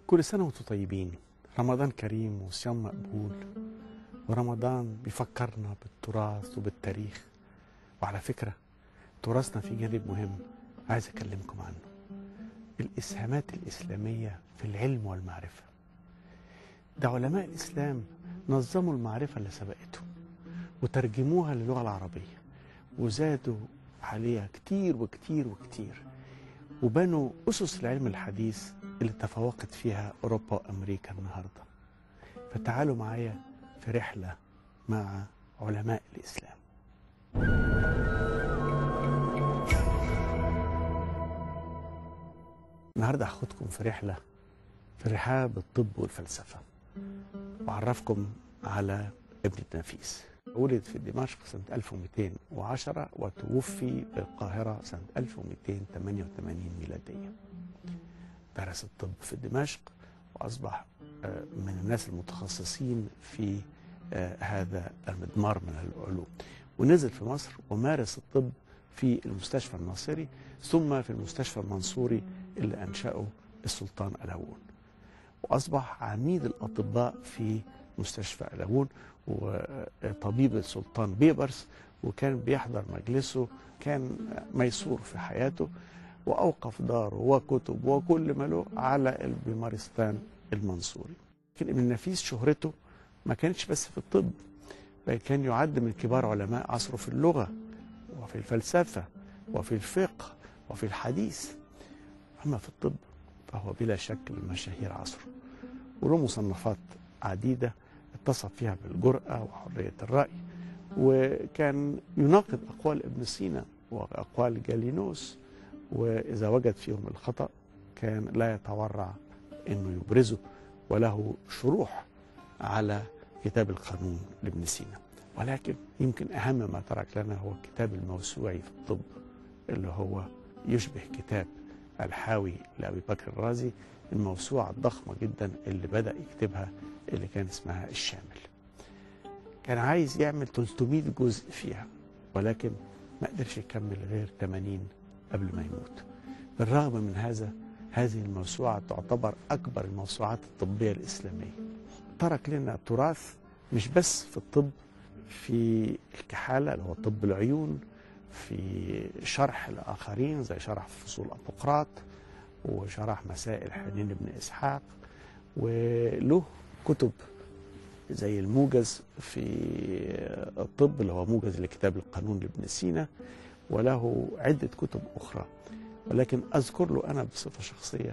كل سنة وانتم طيبين رمضان كريم وصيام مقبول ورمضان بيفكرنا بالتراث وبالتاريخ وعلى فكرة تراثنا في جانب مهم عايز أكلمكم عنه الإسهامات الإسلامية في العلم والمعرفة ده علماء الإسلام نظموا المعرفة اللي سبقته وترجموها للغة العربية وزادوا عليها كتير وكتير وكتير وبنوا أسس العلم الحديث اللي تفوقت فيها أوروبا وأمريكا النهاردة فتعالوا معايا في رحلة مع علماء الإسلام النهاردة هاخدكم في رحلة في رحاب الطب والفلسفة وأعرفكم على ابن النفيس ولد في دمشق سنة 1210 وتوفي بالقاهرة سنة 1288 ميلادية درس الطب في دمشق وأصبح من الناس المتخصصين في هذا المضمار من العلوم ونزل في مصر ومارس الطب في المستشفى الناصري ثم في المستشفى المنصوري اللي أنشأه السلطان ألاوون وأصبح عميد الأطباء في مستشفى ألاوون وطبيب السلطان بيبرس وكان بيحضر مجلسه كان ميسور في حياته وأوقف داره وكتب وكل ما له على البيمارستان المنصوري لكن ابن النفيس شهرته ما كانتش بس في الطب بل كان يعد من كبار علماء عصره في اللغة وفي الفلسفة وفي الفقه وفي الحديث أما في الطب فهو بلا شك من مشاهير عصره وله مصنفات عديدة اتصف فيها بالجرأة وحرية الرأي وكان يناقض أقوال ابن سينا وأقوال جالينوس وإذا وجد فيهم الخطأ كان لا يتورع أنه يبرزه وله شروح على كتاب القانون لابن سينا ولكن يمكن أهم ما ترك لنا هو الكتاب الموسوعي في الطب اللي هو يشبه كتاب الحاوي لأبي بكر الرازي الموسوعة الضخمة جدا اللي بدأ يكتبها اللي كان اسمها الشامل كان عايز يعمل 300 جزء فيها ولكن ما قدرش يكمل غير 80 قبل ما يموت بالرغم من هذا هذه الموسوعة تعتبر أكبر الموسوعات الطبية الإسلامية ترك لنا تراث مش بس في الطب في الكحالة اللي هو طب العيون في شرح الآخرين زي شرح فصول أبوقراط وشرح مسائل حنين بن إسحاق وله كتب زي الموجز في الطب اللي هو موجز لكتاب القانون لابن سينا وله عدة كتب أخرى ولكن أذكر له أنا بصفة شخصية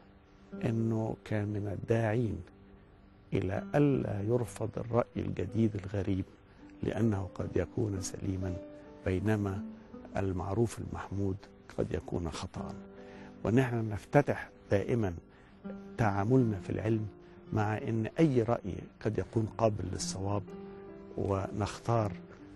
أنه كان من الداعين إلى ألا يرفض الرأي الجديد الغريب لأنه قد يكون سليما بينما المعروف المحمود قد يكون خطأ ونحن نفتتح دائما تعاملنا في العلم مع أن أي رأي قد يكون قابل للصواب ونختار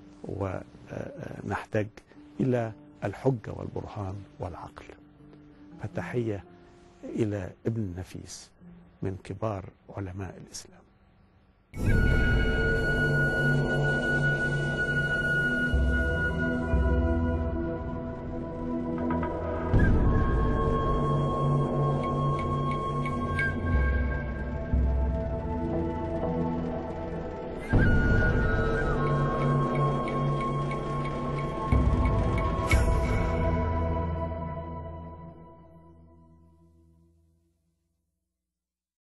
ونحتاج إلى الحجة والبرهان والعقل فتحية إلى ابن النفيس من كبار علماء الإسلام